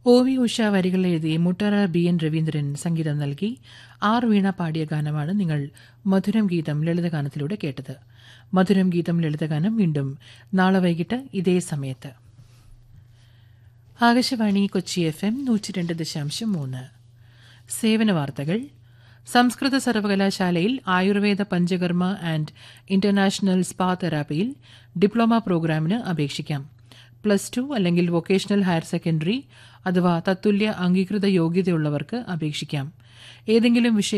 O V Usha വരികൾ എഴുതി മുട്ടറ B N Raveendran സംഗീതം നൽകി ആർ വീണ പാടിയ ഗാനമാണ് നിങ്ങൾ മധുരം ഗീതം ലളിതഗാനത്തിലൂടെ കേട്ടത് മധുരം ഗീതം ലളിതഗാനം വീണ്ടും നാളെ വൈകിട്ട് ഇതേ സമയത്ത് ആകാശവാണി കൊച്ചി എഫ് എം നൂറ്റി രണ്ട് ദശാംശം മൂന്ന് സേവന വാർത്തകൾ സംസ്കൃത സർവകലാശാലയിൽ Ayurveda Panchakarma and international spa തെറാപ്പിയിൽ ഡിപ്ലോമ പ്രോഗ്രാമിന് അപേക്ഷിക്കാം പ്ലസ് ടു അല്ലെങ്കിൽ വൊക്കേഷണൽ ഹയർ സെക്കൻഡറി അഥവാ തത്തുല്യ അംഗീകൃത യോഗ്യതയുള്ളവർക്ക് അപേക്ഷിക്കാം ഏതെങ്കിലും വിഷയ